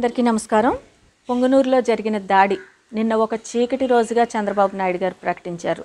అందరికీ నమస్కారం పొంగనూరులో జరిగిన దాడి నిన్న ఒక చీకటి రోజుగా చంద్రబాబు నాయుడు గారు ప్రకటించారు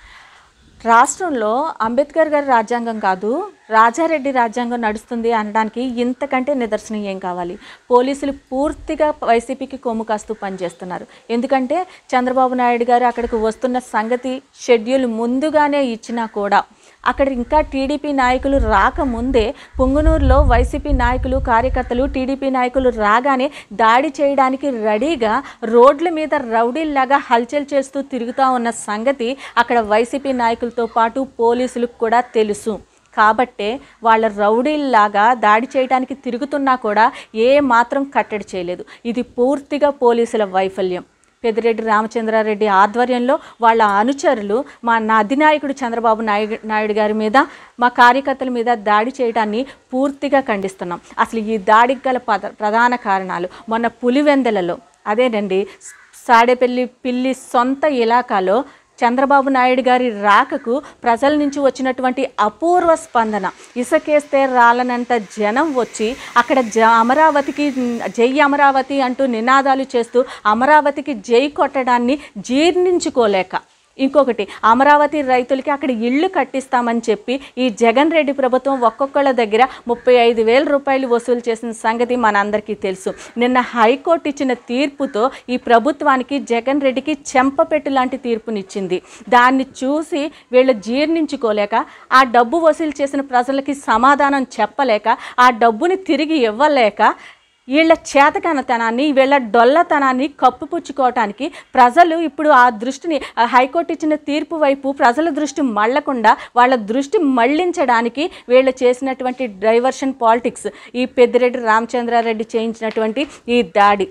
రాష్ట్రంలో అంబేద్కర్ గారి రాజ్యాంగం కాదు రాజారెడ్డి రాజ్యాంగం నడుస్తుంది అనడానికి ఇంతకంటే నిదర్శనం ఏం కావాలి పోలీసులు పూర్తిగా వైసీపీకి కొమ్ము కాస్తూ పనిచేస్తున్నారు ఎందుకంటే చంద్రబాబు నాయుడు గారు అక్కడికి వస్తున్న సంగతి షెడ్యూల్ ముందుగానే ఇచ్చినా కూడా అక్కడ ఇంకా టీడీపీ నాయకులు రాకముందే పుంగనూరులో వైసీపీ నాయకులు కార్యకర్తలు టీడీపీ నాయకులు రాగానే దాడి చేయడానికి రెడీగా రోడ్ల మీద రౌడీల్లాగా హల్చల్ చేస్తూ తిరుగుతూ ఉన్న సంగతి అక్కడ వైసీపీ నాయకులతో పాటు పోలీసులకు కూడా తెలుసు కాబట్టే వాళ్ళ రౌడీల్లాగా దాడి చేయడానికి తిరుగుతున్నా కూడా ఏ మాత్రం కట్టడి చేయలేదు ఇది పూర్తిగా పోలీసుల వైఫల్యం పెద్దిరెడ్డి రామచంద్రారెడ్డి ఆధ్వర్యంలో వాళ్ళ అనుచరులు మా నా అధినాయకుడు చంద్రబాబు నాయుడు నాయుడు గారి మీద మా కార్యకర్తల మీద దాడి చేయడాన్ని పూర్తిగా ఖండిస్తున్నాం అసలు ఈ దాడికి గల పద ప్రధాన కారణాలు మొన్న పులివెందలలో అదేనండి సాడేపల్లి పిల్లి సొంత ఇలాకాలో చంద్రబాబు నాయుడు గారి రాకకు ప్రజల నుంచి వచ్చినటువంటి అపూర్వ స్పందన ఇసుకేస్తే రాలనంత జనం వచ్చి అక్కడ జ అమరావతికి జై అమరావతి అంటూ నినాదాలు చేస్తూ అమరావతికి జై కొట్టడాన్ని జీర్ణించుకోలేక ఇంకొకటి అమరావతి రైతులకి అక్కడ ఇళ్ళు కట్టిస్తామని చెప్పి ఈ జగన్ రెడ్డి ప్రభుత్వం ఒక్కొక్కళ్ళ దగ్గర ముప్పై ఐదు వేల రూపాయలు వసూలు చేసిన సంగతి మనందరికీ తెలుసు నిన్న హైకోర్టు ఇచ్చిన తీర్పుతో ఈ ప్రభుత్వానికి జగన్ రెడ్డికి చెంపపెట్టు లాంటి తీర్పునిచ్చింది దాన్ని చూసి వీళ్ళు జీర్ణించుకోలేక ఆ డబ్బు వసూలు చేసిన ప్రజలకి సమాధానం చెప్పలేక ఆ డబ్బుని తిరిగి ఇవ్వలేక వీళ్ళ చేతకనతనాన్ని వీళ్ళ డొల్లతనాన్ని కప్పుపుచ్చుకోవటానికి ప్రజలు ఇప్పుడు ఆ దృష్టిని ఆ హైకోర్టు ఇచ్చిన తీర్పు వైపు ప్రజల దృష్టి మళ్ళకుండా వాళ్ళ దృష్టి మళ్లించడానికి వీళ్ళు చేసినటువంటి డైవర్షన్ పాలిటిక్స్ ఈ పెద్దిరెడ్డి రామచంద్రారెడ్డి చేయించినటువంటి ఈ దాడి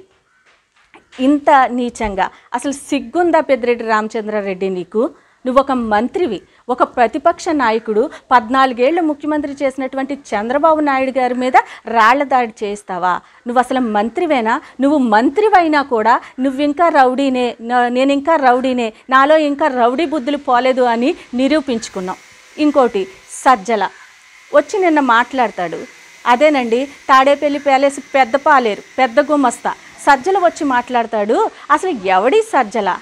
ఇంత నీచంగా అసలు సిగ్గుందా పెద్దిరెడ్డి రామచంద్రారెడ్డి నీకు నువ్వు ఒక మంత్రివి ఒక ప్రతిపక్ష నాయకుడు పద్నాలుగేళ్లు ముఖ్యమంత్రి చేసినటువంటి చంద్రబాబు నాయుడు గారి మీద రాళ్ల దాడి చేస్తావా నువ్వు అసలు మంత్రివేనా నువ్వు మంత్రివైనా కూడా నువ్వు ఇంకా రౌడీనే నా- నేను ఇంకా రౌడీనే నాలో ఇంకా రౌడీ బుద్ధులు పోలేదు అని నిరూపించుకున్నాం ఇంకోటి సజ్జల వచ్చి నిన్న మాట్లాడతాడు అదేనండి తాడేపల్లి ప్యాలెస్ పెద్ద పాలేరు పెద్ద గుమస్తా సజ్జల వచ్చి మాట్లాడతాడు అసలు ఎవడి సజ్జల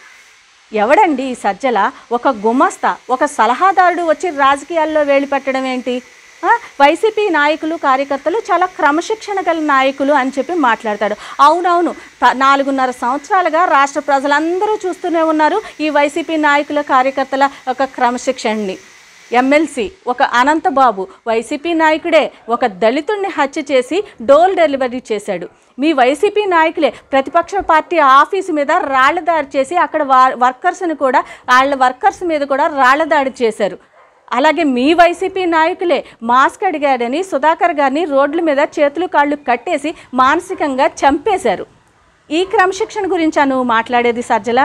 ఎవడండి ఈ సజ్జల ఒక గుమస్తా ఒక సలహాదారుడు వచ్చి రాజకీయాల్లో వేలు పెట్టడం ఏంటి ఆ, వైసీపీ నాయకులు కార్యకర్తలు చాలా క్రమశిక్షణ గల నాయకులు అని చెప్పి మాట్లాడతాడు అవునవును త- నాలుగున్నర సంవత్సరాలుగా రాష్ట్ర ప్రజలందరూ చూస్తూనే ఉన్నారు ఈ వైసీపీ నాయకుల కార్యకర్తల ఒక క్రమశిక్షణని ఎమ్మెల్సీ ఒక అనంతబాబు వైసీపీ నాయకుడే ఒక దళితుడిని హత్య చేసి డోర్ డెలివరీ చేశాడు మీ వైసీపీ నాయకులే ప్రతిపక్ష పార్టీ ఆఫీసు మీద రాళ్ల దాడి చేసి అక్కడ వా- వర్కర్స్ని కూడా వాళ్ళ వర్కర్స్ మీద కూడా రాళ్ల దాడి చేశారు అలాగే మీ వైసీపీ నాయకులే మాస్క్ అడిగాడని సుధాకర్ గారిని రోడ్ల మీద చేతులు కాళ్ళు కట్టేసి మానసికంగా చంపేశారు ఈ క్రమశిక్షణ గురించా నువ్వు మాట్లాడేది సజ్జల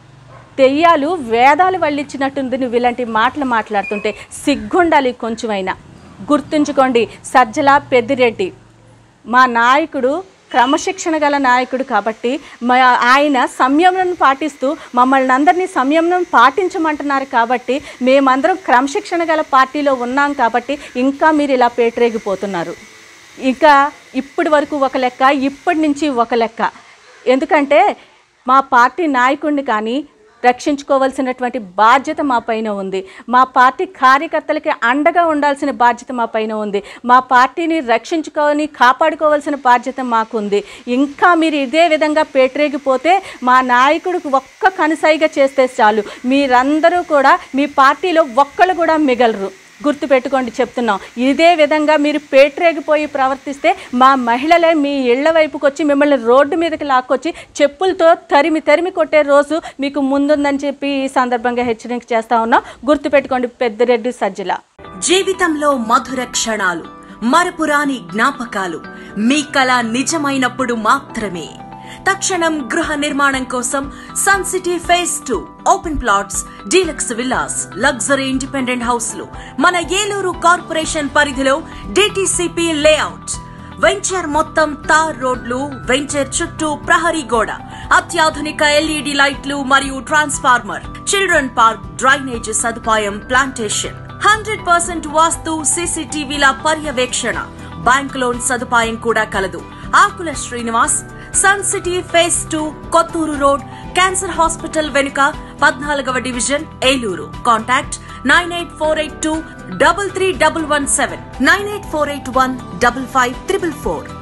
దెయ్యాలు వేదాలు వల్లించినట్టుంది నువ్వు ఇలాంటి మాటలు మాట్లాడుతుంటే సిగ్గుండాలి కొంచెమైనా గుర్తుంచుకోండి సజ్జల పెద్దిరెడ్డి మా నాయకుడు క్రమశిక్షణ గల నాయకుడు కాబట్టి మా ఆయన సంయమనం పాటిస్తూ మమ్మల్ని అందరినీ సంయమనం పాటించమంటున్నారు కాబట్టి మేమందరం క్రమశిక్షణ గల పార్టీలో ఉన్నాం కాబట్టి ఇంకా మీరు ఇలా పేటరేగిపోతున్నారు ఇంకా ఇప్పటి వరకు ఒక లెక్క ఇప్పటి నుంచి ఒక లెక్క ఎందుకంటే మా పార్టీ నాయకుడిని కానీ రక్షించుకోవాల్సినటువంటి బాధ్యత మా పైన ఉంది మా పార్టీ కార్యకర్తలకి అండగా ఉండాల్సిన బాధ్యత మా పైన ఉంది మా పార్టీని రక్షించుకొని కాపాడుకోవాల్సిన బాధ్యత మాకుంది ఇంకా మీరు ఇదే విధంగా పేటరేగిపోతే మా నాయకుడికి ఒక్క కనసాయిగా చేస్తే చాలు మీరందరూ కూడా మీ పార్టీలో ఒక్కళ్ళు కూడా మిగలరు గుర్తుపెట్టుకోండి చెప్తున్నాం ఇదే విధంగా మీరు పేటరేగిపోయి ప్రవర్తిస్తే మా మహిళలే మీ ఇళ్ల వైపుకి వచ్చి మిమ్మల్ని రోడ్డు మీదకి లాక్కొచ్చి చెప్పులతో తరిమి తరిమి కొట్టే రోజు మీకు ముందుందని చెప్పి ఈ సందర్భంగా హెచ్చరిక చేస్తా ఉన్నాం గుర్తుపెట్టుకోండి పెద్దిరెడ్డి సజ్జల జీవితంలో మధుర క్షణాలు మరపురాని జ్ఞాపకాలు మీ కళ నిజమైనప్పుడు మాత్రమే తక్షణం గృహ నిర్మాణం కోసం Sun City phase two open plots deluxe villas luxury independent హౌస్లు మన ఏలూరు కార్పొరేషన్ పరిధిలో డిటిసిపి లేఅవుట్ వెంచర్ మొత్తం తార్ రోడ్లు వెంచర్ చుట్టూ ప్రహరీ గోడ అత్యాధునిక ఎల్ఈడి లైట్లు మరియు ట్రాన్స్ఫార్మర్ చిల్డ్రన్ పార్క్ డ్రైనేజ్ సదుపాయం ప్లాంటేషన్ హండ్రెడ్ పర్సెంట్ వాస్తు సీసీటీవీల పర్యవేక్షణ బ్యాంక్ లోన్ సదుపాయం కూడా కలదు Akula Srinivas Sun City phase two Kothuru road cancer hospital వెనుక పద్నాలుగవ division Eluru contact nine eight four eight two double three double one seven nine eight four eight one double five triple four